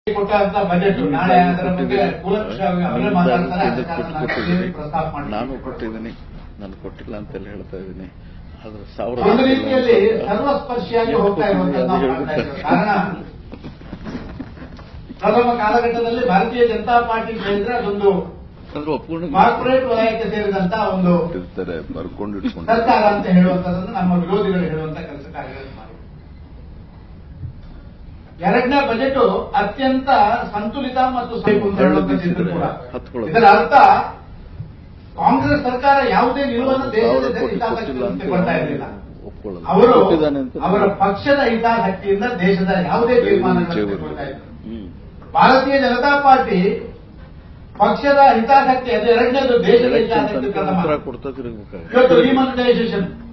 ಕೊಟ್ಟಂತ ಬಜೆಟ್ ನಾಳೆ ಅದರ ಬಗ್ಗೆ ಕೂಲಂಕಷವಾಗಿ ಅವರೇ ಮಾತಾಡ್ತಾರೆ ಆದ ಕಾರಣ ನಾನು ಕೊಟ್ಟಿದ್ದೀನಿ ಪ್ರಸ್ತಾಪ ನಾನು ಮಾಡ್ತೀನಿ ಕೊಟ್ಟಿದ್ದೀನಿ ನಾನು ಕೊಟ್ಟಿಲ್ಲ ಅಂತೆಲ್ಲ ಹೇಳ್ತಾ ಇದ್ದೀನಿ ಆದ್ರೆ ಸಾವಿರ ಒಂದು ರೀತಿಯಲ್ಲಿ ಸರ್ವಸ್ಪರ್ಶಿಯಾಗಿ ಹೋಗ್ತಾ ಇರುವಂತದ್ದು ನಾವು ಕಾಣ್ತಾ ಇದ್ದೇವೆ. ಕಾರಣ ಪ್ರಥಮ ಕಾಲಘಟ್ಟದಲ್ಲಿ ಭಾರತೀಯ ಜನತಾ ಪಾರ್ಟಿ ಕೇಳಿದ್ರೆ ಅದೊಂದು ಅಂದ್ರೆ ಒಪ್ಕೊಂಡು ಕಾರ್ಪೊರೇಟ್ ವಲಯಕ್ಕೆ ಸೇರಿದಂತ ಒಂದು ಇರ್ತಾರೆ ಬರ್ಕೊಂಡು ಇಟ್ಕೊಂಡು ಸರ್ಕಾರ ಅಂತ ಹೇಳುವಂತದನ್ನು ನಮ್ಮ ವಿರೋಧಿಗಳು ಹೇಳುವಂತ ಕೆಲಸ ಕಾರ್ಯಗಳನ್ನು ಮಾಡಿ ಎರಡನೇ ಬಜೆಟ್ ಅತ್ಯಂತ ಸಂತುಲಿತ ಮತ್ತು ಬೇಕು ಅಂತ ಹೇಳುವಂತದ್ದು ಕೂಡ ಹತ್ಕೊಳ್ಳೋದು. ಇದರ ಅರ್ಥ ಕಾಂಗ್ರೆಸ್ ಸರ್ಕಾರ ಯಾವುದೇ ನಿಲುವನ್ನು ದೇಶದ ಸಾವಿರ ಕೋಟಿ ಹಿತಾಸಕ್ತಿ ಕೊಟ್ಟಿಲ್ಲ ಅಂತ ಕೊಡ್ತಾ ಇರಲಿಲ್ಲ ಒಪ್ಕೊಳ್ಳೋದು ಅವರು ಕೊಟ್ಟಿದ್ದಾನೆ ಅಂತ ಅವರ ಪಕ್ಷದ ಹಿತಾಸಕ್ತಿಯಿಂದ ದೇಶದ ಯಾವುದೇ ತೀರ್ಮಾನಗಳನ್ನು ತೆಗೆದುಕೊಳ್ತಾ ಇದ್ರು ಹ್ಮ್ ಭಾರತೀಯ ಜನತಾ ಪಾರ್ಟಿ ಪಕ್ಷದ ಹಿತಾಸಕ್ತಿ ಅದು ಎರಡನೇದು ದೇಶದ ಎಲೆಕ್ಷನ್ ಹಿತಾಸಕ್ತಿ ತನಕ ಪ್ರಥಮ ಉತ್ತರ ಕೊಡ್ತಾ ತಿರುಗಬೇಕಾಗುತ್ತೆ ಇವತ್ತು ಡಿಮಾನಿಟೈಸೇಷನ್